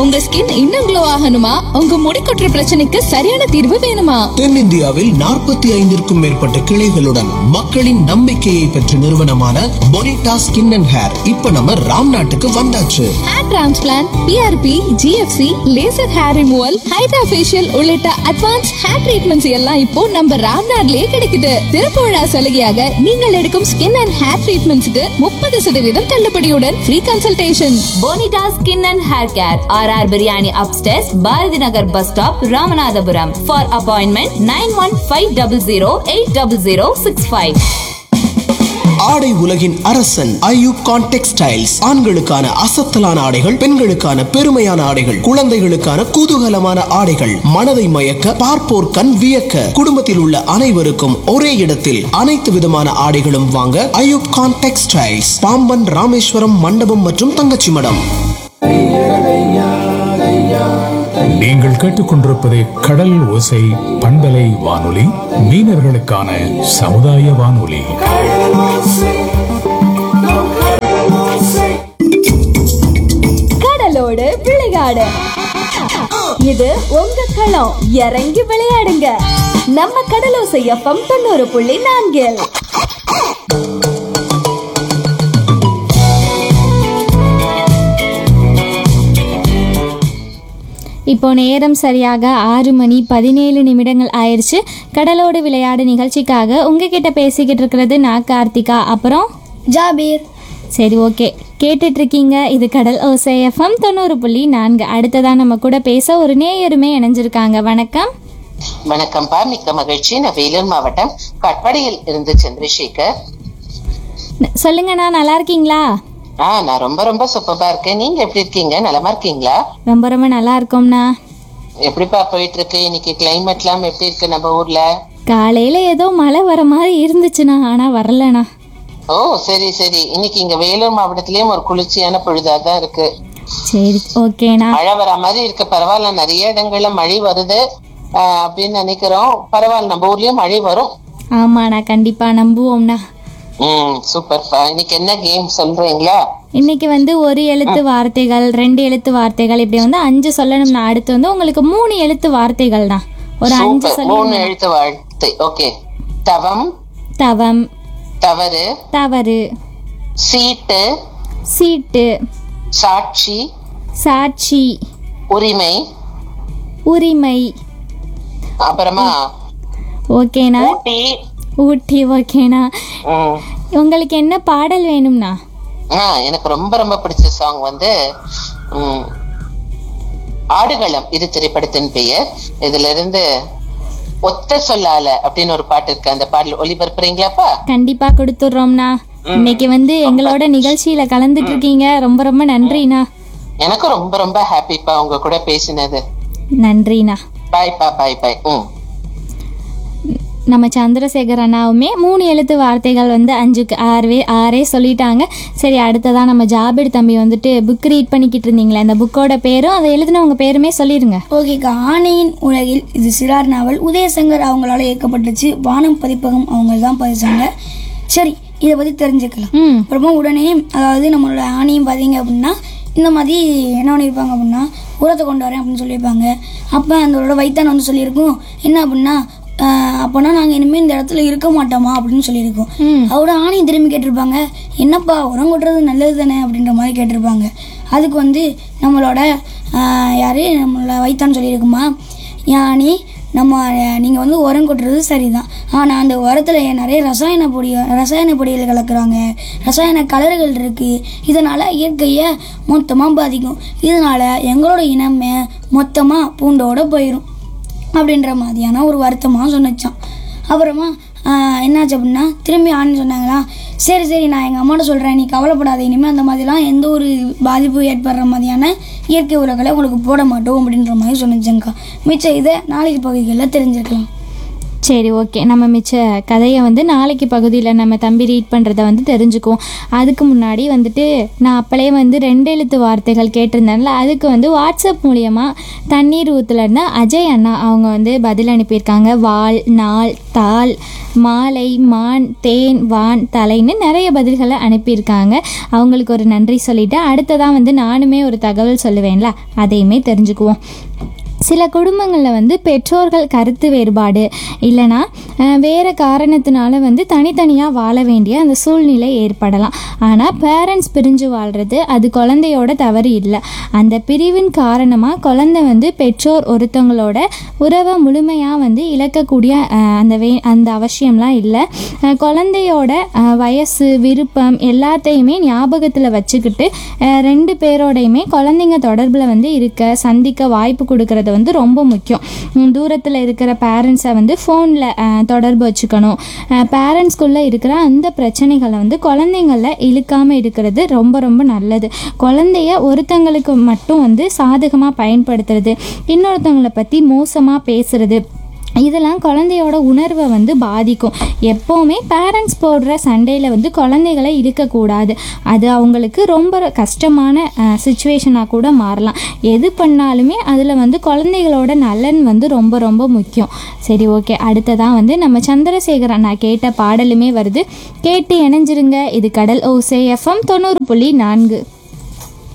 உங்க ஸ்கின் இன்னும் க்ளோ ஆகணுமா உங்க முடி கொட்டுற பிரச்சனைக்கு சரியான தீர்வு வேணுமா தென்னிந்தியாவில் நாற்பத்தி ஐந்திற்கும் மேற்பட்ட கிளைகளுடன் மக்களின் நம்பிக்கையை பெற்ற நிறுவனமான பொனிட்டா ஸ்கின் அண்ட் ஹேர் இப்ப நம்ம ராம் நாட்டுக்கு வந்தாச்சு hair transplant PRP GFC laser hair removal hydra facial உள்ளிட்ட அட்வான்ஸ் ஹேர் ட்ரீட்மெண்ட்ஸ் எல்லாம் இப்போ நம்ம ராம்நாட்லயே கிடைக்குது திறப்பு விழா சலுகையாக நீங்கள் எடுக்கும் ஸ்கின் அண்ட் ஹேர் ட்ரீட்மெண்ட்ஸ்க்கு முப்பது சதவீதம் தள்ளுபடியுடன் free consultation Bonita skin and hair care R R biryani upstairs Bharathi Nagar bus stop Ramanathapuram for appointment nine one five double zero eight double zero six five ஆடை உலகின் அரசன் ஐயூப் கான் டெக்ஸ்டைல்ஸ் ஆண்களுக்கான அசத்தலான ஆடைகள் பெண்களுக்கான பெருமையான ஆடைகள் குழந்தைகளுக்கான குதூகலமான ஆடைகள் மனதை மயக்க பார்ப்போர் கண் வியக்க குடும்பத்தில் உள்ள அனைவருக்கும் ஒரே இடத்தில் அனைத்து விதமான ஆடைகளும் வாங்க ஐயூப் கான் டெக்ஸ்டைல்ஸ் பாம்பன் ராமேஸ்வரம் மண்டபம் மற்றும் தங்கச்சி மடம் நீங்கள் கேட்டுக்கொண்டிருப்பது கடல் ஓசை பண்பலை வானொலி மீனவர்களுக்கான சமுதாய வானொலி கடலோடு விளையாடு இது உங்க களம் இறங்கி விளையாடுங்க நம்ம கடலோசை எஃப்எம் தொண்ணூறு புள்ளி நான்கில் இப்போ நேரம் சரியாக ஆறு மணி பதினேழு நிமிடங்கள் ஆயிடுச்சு கடலோடு விளையாடு நிகழ்ச்சிக்காக உங்ககிட்ட பேசிக்கிட்டு இருக்கிறது நான் கார்த்திகா அப்புறம் ஜாபீர் சரி ஓகே கேட்டுட்டு இருக்கீங்க இது கடல் ஓசை எஃப்எம் தொண்ணூறு புள்ளி நான்கு அடுத்ததா நம்ம கூட பேச ஒரு நேயருமே இணைஞ்சிருக்காங்க வணக்கம் வணக்கம்ப்பா மிக்க மகிழ்ச்சி நான் வேலூர் மாவட்டம் கட்படையில் இருந்து சந்திரசேகர் ந- சொல்லுங்கண்ணா நல்லா இருக்கீங்களா ஆ நான் ரொம்ப ரொம்ப சூப்பரா இருக்கேன் நீங்க எப்படி இருக்கீங்க நலமா இருக்கீங்களா ரொம்ப ரொம்ப நல்லா இருக்கோம்ண்ணா எப்படிப்பா போயிட்டு இருக்கு இன்னைக்கு கிளைமேட்லாம் எப்படி இருக்கு நம்ம ஊர்ல காலையில ஏதோ மழை வர மாதிரி இருந்துச்சுண்ணா ஆனா வரலண்ணா ஓ சரி சரி இன்னைக்கு இங்க வேலூர் மாவட்டத்திலயும் ஒரு குளிர்ச்சியான பொழுதா தான் இருக்கு சரி ஓகேண்ணா மழை வர மாதிரி இருக்கு பரவாயில்ல நிறைய இடங்கள்ல மழை வருது ஆ, அப்படின்னு நினைக்கிறோம் பரவாயில்ல நம்ம ஊர்லயும் மழை வரும் ஆமாண்ணா கண்டிப்பா நம்புவோம்ண்ணா ம் சூப்பர்ப்பா இன்னைக்கு என்ன கேம் சொல்றீங்களா இன்னைக்கு வந்து ஒரு எழுத்து வார்த்தைகள் ரெண்டு எழுத்து வார்த்தைகள் இப்படி வந்து அஞ்சு சொல்லணும்னா அடுத்து வந்து உங்களுக்கு மூணு எழுத்து வார்த்தைகள் தான் ஒரு அஞ்சு சூப்பர் மூணு சொல்லணும் எழுத்து வாழ்த்து ஓகே தவம் தவம் தவறு தவறு சீட்டு சீட்டு சாட்சி சாட்சி உரிமை உரிமை அப்புறமா ஓகேண்ணா ஊட்டி ஊட்டி ஓகேண்ணா ம். உங்களுக்கு என்ன பாடல் வேணும்ண்ணா ஆ, எனக்கு ரொம்ப ரொம்ப பிடிச்ச சாங் வந்து ம், ஆடுகளம் இது திரைப்படத்தின் பெயர் இதுல இருந்து ஒத்த சொல்லால அப்படின்னு ஒரு பாட்டு இருக்கு அந்த பாடல் ஒளிபரப்புறீங்களாப்பா கண்டிப்பா கொடுத்துட்றோம்ண்ணா இன்னைக்கு வந்து எங்களோட நிகழ்ச்சியில கலந்துட்டு இருக்கீங்க ரொம்ப ரொம்ப நன்றிண்ணா எனக்கும் ரொம்ப ரொம்ப ஹாப்பிப்பா உங்க கூட பேசினது நன்றிண்ணா பாய்ப்பா பாய் பாய் ம் நம்ம சந்திரசேகர் அண்ணாவுமே மூணு எழுத்து வார்த்தைகள் வந்து அஞ்சுக்கு ஆறே ஆறே சொல்லிட்டாங்க சரி அடுத்ததான் நம்ம ஜாபிர் தம்பி வந்துட்டு புக் ரீட் பண்ணிக்கிட்டு இருந்தீங்களே அந்த புக்கோட பேரும் அதை எழுதினவங்க பேருமே சொல்லிடுங்க ஓகேக்கா ஆணையின் உலகில் இது சிறார் நாவல் உதயசங்கர் அவங்களால இயக்கப்பட்டுச்சு வானம் பதிப்பகம் அவங்க தான் பதிச்சாங்க சரி இதை பற்றி தெரிஞ்சுக்கலாம் ம் அப்புறமா உடனே அதாவது நம்மளோட ஆணையும் பார்த்தீங்க அப்படின்னா இந்த மாதிரி என்ன பண்ணியிருப்பாங்க அப்படின்னா உரத்தை கொண்டு வரேன் அப்படின்னு சொல்லியிருப்பாங்க அப்போ அதோட வைத்தான வந்து சொல்லியிருக்கோம் என்ன அப்படின்னா ஆஹ் அப்போனா நாங்கள் இனிமேல் இந்த இடத்துல இருக்க மாட்டோமா அப்படின்னு சொல்லியிருக்கோம் அவரோட ஆணையும் திரும்பி கேட்டிருப்பாங்க என்னப்பா உரம் கொட்டுறது நல்லது தானே அப்படின்ற மாதிரி கேட்டிருப்பாங்க அதுக்கு வந்து நம்மளோட ஆஹ் யாரு நம்மளோட வைத்தான்னு சொல்லியிருக்குமா யானி நம்ம நீங்கள் வந்து உரம் கொட்டுறது சரிதான் ஆனால் அந்த உரத்தில் நிறைய ரசாயன பொடி ரசாயன பொடிகள் கலக்குறாங்க ரசாயன கலர்கள் இருக்குது இதனால் இயற்கையை மொத்தமாக பாதிக்கும் இதனால் எங்களோட இனமே மொத்தமாக பூண்டோட போயிடும் அப்படின்ற மாதிரியான ஒரு வருத்தமாக சொன்னிச்சான் அப்புறமா ஆஹ், என்னாச்சு அப்படின்னா திரும்பி ஆணி சொன்னாங்களா சரி சரி நான் எங்கள் அம்மாட்ட சொல்கிறேன் நீ கவலைப்படாத இனிமேல் அந்த மாதிரிலாம் எந்த ஒரு பாதிப்பு ஏற்படுற மாதிரியான இயற்கை உரங்களை உங்களுக்கு போட மாட்டோம் அப்படின்ற மாதிரி சொன்னிச்சேங்க்கா மிச்சம் இதை நாளைக்கு பகுதிகளில் தெரிஞ்சிருக்கலாம் சரி ஓகே நம்ம மிச்ச கதையை வந்து நாளைக்கு பகுதியில் நம்ம தம்பி ரீட் பண்ணுறதை வந்து தெரிஞ்சுக்குவோம் அதுக்கு முன்னாடி வந்துட்டு நான் அப்பளே வந்து ரெண்டு எழுத்து வார்த்தைகள் கேட்டிருந்தேன்ல அதுக்கு வந்து வாட்ஸ்அப் மூலியமாக தண்ணீர் ஊத்துல இருந்த அஜய் அண்ணா அவங்க வந்து பதில் அனுப்பியிருக்காங்க வால் நாள் தாள் மாலை மான் தேன் வான் தலைன்னு நிறைய பதில்களை அனுப்பியிருக்காங்க அவங்களுக்கு ஒரு நன்றி சொல்லிட்டு அடுத்ததான் வந்து நானுமே ஒரு தகவல் சொல்லுவேன்ல அதையுமே தெரிஞ்சுக்குவோம் சில குடும்பங்களில் வந்து பெற்றோர்கள் கருத்து வேறுபாடு இல்லைனா அஹ், வேறு காரணத்தினால வந்து தனித்தனியாக வாழ வேண்டிய அந்த சூழ்நிலை ஏற்படலாம் ஆனால் பேரண்ட்ஸ் பிரிஞ்சு வாழ்கிறது அது குழந்தையோட தவறு இல்லை அந்த பிரிவின் காரணமாக குழந்தை வந்து பெற்றோர் ஒருத்தவங்களோட உறவை முழுமையாக வந்து இழக்கக்கூடிய அஹ், அந்த வே அந்த அவசியம்லாம் இல்லை அஹ், குழந்தையோட அஹ், வயசு விருப்பம் எல்லாத்தையுமே ஞாபகத்தில் வச்சுக்கிட்டு அஹ், ரெண்டு பேரோடையுமே குழந்தைங்க தொடர்பில் வந்து இருக்க சந்திக்க வாய்ப்பு கொடுக்கறது வந்து ரொம்ப முக்கியம் தூரத்தில் இருக்கிற பேரண்ட்ஸை வந்து ஃபோனில் தொடர்பு வச்சுக்கணும் பேரண்ட்ஸ்குள்ளே இருக்கிற அந்த பிரச்சனைகளை வந்து குழந்தைங்கள இழுக்காமல் இருக்கிறது ரொம்ப ரொம்ப நல்லது குழந்தைய ஒருத்தங்களுக்கு மட்டும் வந்து சாதகமாக பயன்படுத்துறது இன்னொருத்தவங்களை பற்றி மோசமாக பேசுறது இதெல்லாம் குழந்தையோட உணர்வை வந்து பாதிக்கும் எப்போவுமே பேரண்ட்ஸ் போடுற சண்டையில் வந்து குழந்தைகளை இருக்கக்கூடாது அது அவங்களுக்கு ரொம்ப கஷ்டமான சுச்சுவேஷனாக கூட மாறலாம் எது பண்ணாலுமே அதில் வந்து குழந்தைகளோட நலன் வந்து ரொம்ப ரொம்ப முக்கியம் சரி ஓகே அடுத்ததான் வந்து நம்ம சந்திரசேகர் அண்ணா கேட்ட பாடலுமே வருது கேட்டு இணைஞ்சிருங்க இது கடல் ஓசே எஃப்எம் தொண்ணூறு புள்ளி நான்கு